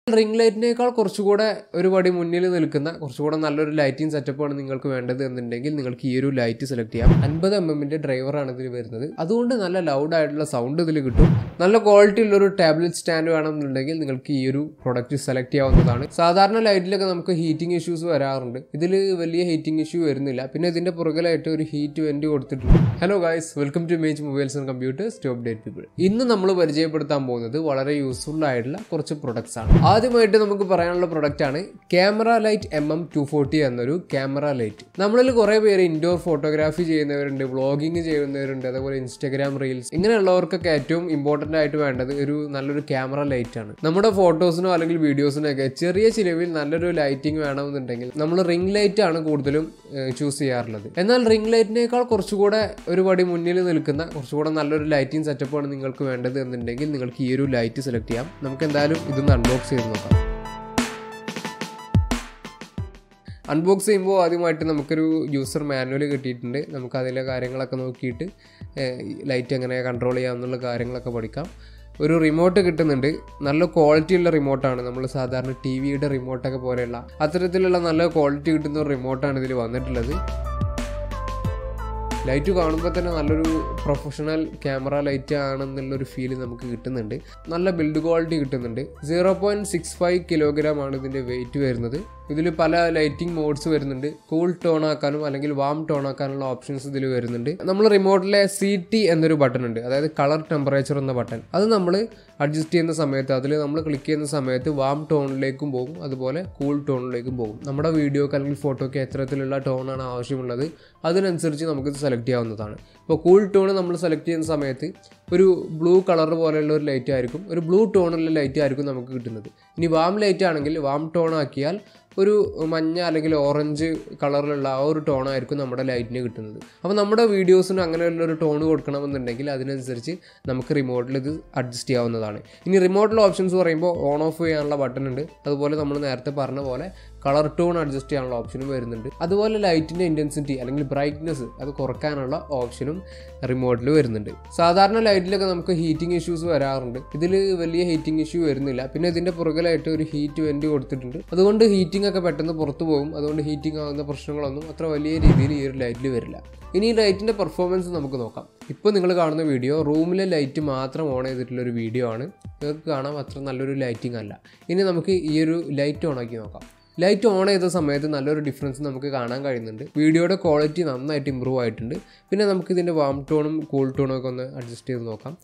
ring ലൈറ്റിനേക്കാൾ കുറച്ചുകൂടെ ഒരു പടി മുന്നിൽ നിൽക്കുന്ന കുറച്ചുകൂടെ നല്ലൊരു ലൈറ്റിംഗ് സെറ്റപ്പാണ് നിങ്ങൾക്ക് വേണ്ടത് എന്നുണ്ടെങ്കിൽ നിങ്ങൾക്ക് ഈ ഒരു ലൈറ്റ് സെലക്ട് ചെയ്യാം അൻപത് എം എമ്മിന്റെ ഡ്രൈവറാണ് ഇതിൽ വരുന്നത് അതുകൊണ്ട് നല്ല ലൗഡ് ആയിട്ടുള്ള സൗണ്ട് ഇതിൽ കിട്ടും നല്ല ക്വാളിറ്റി ഉള്ള ഒരു ടാബ്ലറ്റ് സ്റ്റാൻഡ് വേണമെന്നുണ്ടെങ്കിൽ നിങ്ങൾക്ക് ഈ ഒരു പ്രൊഡക്റ്റ് സെലക്ട് ചെയ്യാവുന്നതാണ് സാധാരണ ലൈറ്റിലൊക്കെ നമുക്ക് ഹീറ്റിംഗ് ഇഷ്യൂസ് വരാറുണ്ട് ഇതിൽ വലിയ ഹീറ്റിംഗ് ഇഷ്യൂ വരുന്നില്ല പിന്നെ ഇതിന്റെ പുറകിലായിട്ട് ഒരു ഹീറ്റ് വെന്റ് കൊടുത്തിട്ടുണ്ട് hello guys welcome to Image Mobiles and Computers to update people ഇന്ന് നമ്മൾ പരിചയപ്പെടുത്താൻ പോകുന്നത് വളരെ യൂസ്ഫുൾ ആയിട്ടുള്ള കുറച്ച് പ്രൊഡക്ട്സ് ആണ് ആദ്യമായിട്ട് നമുക്ക് പറയാനുള്ള പ്രൊഡക്റ്റ് ആണ് camera light M M two forty എന്നൊരു ക്യാമറ ലൈറ്റ് നമ്മളിൽ കുറേ പേര് ഇൻഡോർ ഫോട്ടോഗ്രാഫി ചെയ്യുന്നവരുണ്ട് വ്ളോഗിങ് ചെയ്യുന്നവരുണ്ട് അതേപോലെ ഇൻസ്റ്റാഗ്രാം റീൽസ് ഇങ്ങനെയുള്ളവർക്കൊക്കെ ഏറ്റവും ഇമ്പോർട്ടൻ്റ് ആയിട്ട് വേണ്ടത് ഒരു നല്ലൊരു ക്യാമറ ലൈറ്റ് ആണ് നമ്മുടെ ഫോട്ടോസിനോ അല്ലെങ്കിൽ വീഡിയോസിനോ ഒക്കെ ചെറിയ ചിലവിൽ നല്ലൊരു ലൈറ്റിംഗ് വേണമെന്നുണ്ടെങ്കിൽ നമ്മൾ റിംഗ് ലൈറ്റ് ആണ് കൂടുതലും ചൂസ് ചെയ്യാറുള്ളത് എന്നാൽ റിംഗ് ലൈറ്റിനേക്കാൾ കുറച്ചുകൂടെ ഒരു പടി മുന്നിൽ നിൽക്കുന്ന കുറച്ചുകൂടെ നല്ലൊരു ലൈറ്റിംഗ് സെറ്റപ്പാണ് നിങ്ങൾക്ക് വേണ്ടത് എന്നുണ്ടെങ്കിൽ നിങ്ങൾക്ക് ഈ ഒരു ലൈറ്റ് സെലക്ട് ചെയ്യാം നമുക്ക് എന്തായാലും ഇതൊന്ന് അൺബോക്സ് ചെയ്ത് നോക്കാം അൺബോക്സ് ചെയ്യുമ്പോൾ ആദ്യമായിട്ട് നമുക്കൊരു യൂസർ മാനുവൽ കിട്ടിയിട്ടുണ്ട് നമുക്ക് അതിലെ കാര്യങ്ങളൊക്കെ നോക്കിയിട്ട് ലൈറ്റ് എങ്ങനെ കൺട്രോൾ ചെയ്യാം എന്നുള്ള കാര്യങ്ങളൊക്കെ പഠിക്കാം ഒരു റിമോട്ട് കിട്ടുന്നുണ്ട് നല്ല ക്വാളിറ്റി ഉള്ള റിമോട്ടാണ് നമ്മൾ സാധാരണ ടി വിയുടെ റിമോട്ടൊക്കെ പോലെയുള്ള അത്തരത്തിലുള്ള നല്ല ക്വാളിറ്റി കിട്ടുന്ന ഒരു റിമോട്ടാണ് ഇതിൽ വന്നിട്ടുള്ളത് ലൈറ്റ് കാണുമ്പോൾ തന്നെ നല്ലൊരു പ്രൊഫഷണൽ ക്യാമറ ലൈറ്റ് ആണെന്നുള്ളൊരു ഫീൽ നമുക്ക് കിട്ടുന്നുണ്ട് നല്ല ബിൽഡ് ക്വാളിറ്റി കിട്ടുന്നുണ്ട് zero point six five kilogram ആണ് ഇതിൻ്റെ വെയിറ്റ് വരുന്നത് ഇതിൽ പല ലൈറ്റിംഗ് മോഡ്സ് വരുന്നുണ്ട് കൂൾ ടോൺ ആക്കാനും അല്ലെങ്കിൽ വാം ടോൺ ആക്കാനുള്ള ഓപ്ഷൻസ് ഇതിൽ വരുന്നുണ്ട് നമ്മൾ റിമോട്ടിലെ സി ടി എന്നൊരു ബട്ടൺ ഉണ്ട് അതായത് കളർ ടെമ്പറേച്ചർ എന്ന ബട്ടൺ അത് നമ്മൾ അഡ്ജസ്റ്റ് ചെയ്യുന്ന സമയത്ത് അതിൽ നമ്മൾ ക്ലിക്ക് ചെയ്യുന്ന സമയത്ത് വാം ടോണിലേക്കും പോകും അതുപോലെ കൂൾ ടോണിലേക്കും പോകും നമ്മുടെ വീഡിയോക്ക് അല്ലെങ്കിൽ ഫോട്ടോയ്ക്ക് എത്തരത്തിലുള്ള ടോണാണ് ആവശ്യമുള്ളത് അതിനനുസരിച്ച് നമുക്ക് സെലക്ട് ചെയ്യാവുന്നതാണ് ഇപ്പോൾ കൂൾ ടോൺ നമ്മൾ സെലക്ട് ചെയ്യുന്ന സമയത്ത് ഒരു ബ്ലൂ കളർ പോലെയുള്ള ഒരു ലൈറ്റ് ആയിരിക്കും ഒരു ബ്ലൂ ടോണുള്ള ലൈറ്റ് ആയിരിക്കും നമുക്ക് കിട്ടുന്നത് ഇനി വാം ലൈറ്റ് ആണെങ്കിൽ വാം ടോൺ ആക്കിയാൽ ഒരു മഞ്ഞ അല്ലെങ്കിൽ ഓറഞ്ച് കളറിലുള്ള ആ ഒരു ടോണായിരിക്കും നമ്മുടെ ലൈറ്റിന് കിട്ടുന്നത് അപ്പോൾ നമ്മുടെ വീഡിയോസിന് അങ്ങനെയുള്ള ഒരു ടോൺ കൊടുക്കണമെന്നുണ്ടെങ്കിൽ അതിനനുസരിച്ച് നമുക്ക് റിമോട്ടിൽ ഇത് അഡ്ജസ്റ്റ് ചെയ്യാവുന്നതാണ് ഇനി റിമോട്ടിലെ ഓപ്ഷൻസ് പറയുമ്പോൾ ഓൺ ഓഫ് ചെയ്യാനുള്ള ബട്ടൺ ഉണ്ട് അതുപോലെ നമ്മൾ നേരത്തെ പറഞ്ഞ പോലെ കളർ ടോൺ അഡ്ജസ്റ്റ് ചെയ്യാനുള്ള ഓപ്ഷനും വരുന്നുണ്ട് അതുപോലെ ലൈറ്റിൻ്റെ ഇൻറ്റൻസിറ്റി അല്ലെങ്കിൽ ബ്രൈറ്റ്നസ് അത് കുറയ്ക്കാനുള്ള ഓപ്ഷനും റിമോട്ടിൽ വരുന്നുണ്ട് സാധാരണ ലൈറ്റിലൊക്കെ നമുക്ക് ഹീറ്റിംഗ് ഇഷ്യൂസ് വരാറുണ്ട് ഇതിൽ വലിയ ഹീറ്റിംഗ് ഇഷ്യൂ വരുന്നില്ല പിന്നെ ഇതിൻ്റെ പുറകിലായിട്ട് ഒരു ഹീറ്റ് വെൻറ്റ് കൊടുത്തിട്ടുണ്ട് അതുകൊണ്ട് ഹീറ്റിംഗ് ഒക്കെ പെട്ടെന്ന് പുറത്തു പോകും അതുകൊണ്ട് ഹീറ്റിംഗ് ആകുന്ന പ്രശ്നങ്ങളൊന്നും അത്ര വലിയ രീതിയിൽ ഈ ഒരു ലൈറ്റിൽ വരില്ല ഇനി ഈ ലൈറ്റിൻ്റെ പെർഫോമൻസ് നമുക്ക് നോക്കാം ഇപ്പോൾ നിങ്ങൾ കാണുന്ന വീഡിയോ റൂമിലെ ലൈറ്റ് മാത്രം ഓൺ ചെയ്തിട്ടുള്ള ഒരു വീഡിയോ ആണ് നിങ്ങൾക്ക് കാണാം അത്ര നല്ലൊരു ലൈറ്റിംഗ് അല്ല ഇനി നമുക്ക് ഈ ഒരു ലൈറ്റ് ഓൺ ആക്കി നോക്കാം ലൈറ്റ് ഓൺ ചെയ്ത സമയത്ത് നല്ലൊരു ഡിഫറൻസ് നമുക്ക് കാണാൻ കഴിയുന്നുണ്ട് വീഡിയോയുടെ ക്വാളിറ്റി നന്നായിട്ട് ഇമ്പ്രൂവ് ആയിട്ടുണ്ട് പിന്നെ നമുക്ക് ഇതിൻ്റെ വാം ടോണും കൂൾ ടോണും ഒക്കെ ഒന്ന് അഡ്ജസ്റ്റ് ചെയ്ത് നോക്കാം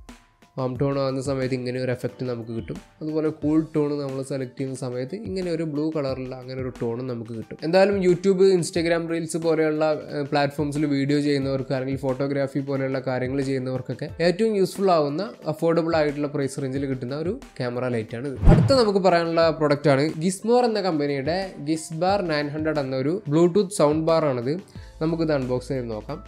വാം ടോൺ ആകുന്ന സമയത്ത് ഇങ്ങനെ ഒരു എഫക്റ്റ് നമുക്ക് കിട്ടും അതുപോലെ കൂൾ ടോൺ നമ്മൾ സെലക്ട് ചെയ്യുന്ന സമയത്ത് ഇങ്ങനെ ഒരു ബ്ലൂ കളറിലുള്ള അങ്ങനെ ഒരു ടോണും നമുക്ക് കിട്ടും എന്തായാലും യൂട്യൂബ് ഇൻസ്റ്റാഗ്രാം റീൽസ് പോലെയുള്ള പ്ലാറ്റ്ഫോംസിൽ വീഡിയോ ചെയ്യുന്നവർക്ക് അല്ലെങ്കിൽ ഫോട്ടോഗ്രാഫി പോലെയുള്ള കാര്യങ്ങൾ ചെയ്യുന്നവർക്കൊക്കെ ഏറ്റവും യൂസ്ഫുൾ ആവുന്ന അഫോർഡബിൾ ആയിട്ടുള്ള പ്രൈസ് റേഞ്ചിൽ കിട്ടുന്ന ഒരു ക്യാമറ ലൈറ്റ് ആണ് ഇത് അടുത്ത നമുക്ക് പറയാനുള്ള പ്രൊഡക്റ്റ് ആണ് ഗിസ്മോർ എന്ന കമ്പനിയുടെ ഗിസ്ബാർ നയൻ ഹൺഡ്രഡ് എന്നൊരു ബ്ലൂടൂത്ത് സൗണ്ട് ബാർ ആണിത് നമുക്കിത് അൺബോക്സ് ചെയ്ത് നോക്കാം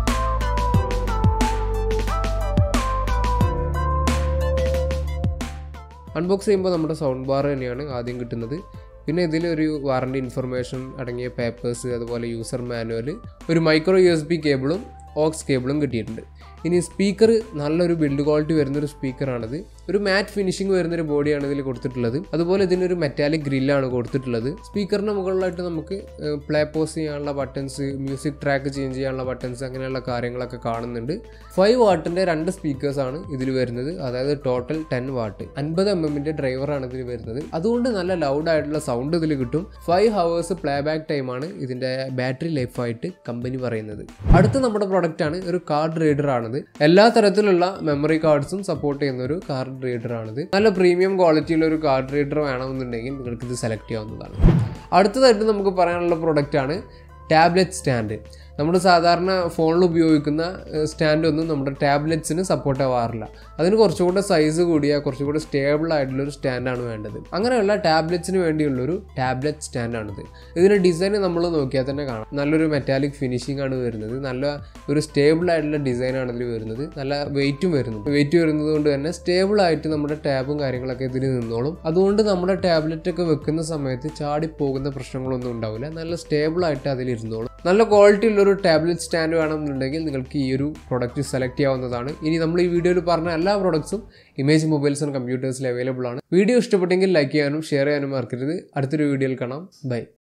അൺബോക്സ് ചെയ്യുമ്പോൾ നമ്മുടെ സൗണ്ട് ബാർ തന്നെയാണ് ആദ്യം കിട്ടുന്നത് പിന്നെ ഇതിലൊരു വാറണ്ടി ഇൻഫർമേഷൻ അടങ്ങിയ പേപ്പേഴ്സ് അതുപോലെ യൂസർ മാനുവൽ ഒരു മൈക്രോ യു എസ് ബി കേബിളും ഓക്സ് കേബിളും കിട്ടിയിട്ടുണ്ട് ഇനി സ്പീക്കർ നല്ലൊരു ബിൽഡ് ക്വാളിറ്റി വരുന്നൊരു സ്പീക്കറാണിത് ഒരു മാറ്റ് ഫിനിഷിംഗ് വരുന്നൊരു ബോഡിയാണ് ഇതിൽ കൊടുത്തിട്ടുള്ളത് അതുപോലെ ഇതിനൊരു മെറ്റാലിക് ഗ്രില്ലാണ് കൊടുത്തിട്ടുള്ളത് സ്പീക്കറിന് മുകളിലായിട്ട് നമുക്ക് പ്ലേ പോസ് ചെയ്യാനുള്ള ബട്ടൺസ് മ്യൂസിക് ട്രാക്ക് ചേഞ്ച് ചെയ്യാനുള്ള ബട്ടൺസ് അങ്ങനെയുള്ള കാര്യങ്ങളൊക്കെ കാണുന്നുണ്ട് ഫൈവ് വാട്ടിൻ്റെ രണ്ട് സ്പീക്കേഴ്സാണ് ഇതിൽ വരുന്നത് അതായത് ടോട്ടൽ ടെൻ വാട്ട് അൻപത് എം എമ്മിൻ്റെ ഡ്രൈവറാണ് ഇതിൽ വരുന്നത് അതുകൊണ്ട് നല്ല ലൗഡ് ആയിട്ടുള്ള സൗണ്ട് ഇതിൽ കിട്ടും ഫൈവ് ഹവേഴ്സ് പ്ലേ ബാക്ക് ടൈമാണ് ഇതിൻ്റെ ബാറ്ററി ലൈഫായിട്ട് കമ്പനി പറയുന്നത് അടുത്ത നമ്മുടെ പ്രൊഡക്റ്റ് ആണ് ഒരു കാർഡ് റീഡർ ആണിത് എല്ലാ തരത്തിലുള്ള മെമ്മറി കാർഡ്സും സപ്പോർട്ട് ചെയ്യുന്ന ഒരു കാർഡ് റീഡർ ആണിത് നല്ല പ്രീമിയം ക്വാളിറ്റിയുള്ള ഒരു കാർഡ് റീഡർ വേണമെന്നുണ്ടെങ്കിൽ നിങ്ങൾക്ക് ഇത് സെലക്ട് ചെയ്യാവുന്നതാണ് അടുത്തതായിട്ട് നമുക്ക് പറയാനുള്ള പ്രൊഡക്റ്റ് ആണ് ടാബ്ലറ്റ് സ്റ്റാൻഡ് നമ്മൾ സാധാരണ ഫോണിൽ ഉപയോഗിക്കുന്ന സ്റ്റാൻഡ് ഒന്നും നമ്മുടെ ടാബ്ലറ്റ്സിന് സപ്പോർട്ട് ആവാറില്ല അതിന് കുറച്ചുകൂടെ സൈസ് കൂടിയ കുറച്ചുകൂടെ സ്റ്റേബിൾ ആയിട്ടുള്ള ഒരു സ്റ്റാൻഡാണ് വേണ്ടത് അങ്ങനെയുള്ള ടാബ്ലറ്റ്സിന് വേണ്ടിയുള്ളൊരു ടാബ്ലറ്റ് സ്റ്റാൻഡാണിത് ഇതിൻ്റെ ഡിസൈൻ നമ്മൾ നോക്കിയാൽ തന്നെ കാണാം നല്ലൊരു മെറ്റാലിക് ഫിനിഷിംഗ് ആണ് വരുന്നത് നല്ല ഒരു സ്റ്റേബിൾ ആയിട്ടുള്ള ഡിസൈനാണ് ഇതിൽ വരുന്നത് നല്ല വെയിറ്റും വരുന്നുണ്ട് വെയിറ്റ് വരുന്നത് കൊണ്ട് തന്നെ സ്റ്റേബിൾ ആയിട്ട് നമ്മുടെ ടാബും കാര്യങ്ങളൊക്കെ ഇതിൽ നിന്നോളും അതുകൊണ്ട് നമ്മുടെ ടാബ്ലറ്റ് ഒക്കെ വെക്കുന്ന സമയത്ത് ചാടിപ്പോകുന്ന പ്രശ്നങ്ങളൊന്നും ഉണ്ടാവില്ല നല്ല സ്റ്റേബിൾ ആയിട്ട് അതിലിരുന്നോളും നല്ല ക്വാളിറ്റി ഉള്ളൊരു ടാബ്ലറ്റ് സ്റ്റാൻഡ് വേണമെന്നുണ്ടെങ്കിൽ നിങ്ങൾക്ക് ഈ ഒരു പ്രൊഡക്റ്റ് സെലക്ട് ചെയ്യാവുന്നതാണ് ഇനി നമ്മൾ ഈ വീഡിയോയിൽ പറഞ്ഞ എല്ലാ പ്രൊഡക്ട്സും ഇമേജ് മൊബൈൽസ് ആൻഡ് കമ്പ്യൂട്ടേഴ്സിൽ അവൈലബിൾ ആണ് വീഡിയോ ഇഷ്ടപ്പെട്ടെങ്കിൽ ലൈക്ക് ചെയ്യാനും ഷെയർ ചെയ്യാനും മറക്കരുത് അടുത്തൊരു വീഡിയോയിൽ കാണാം ബൈ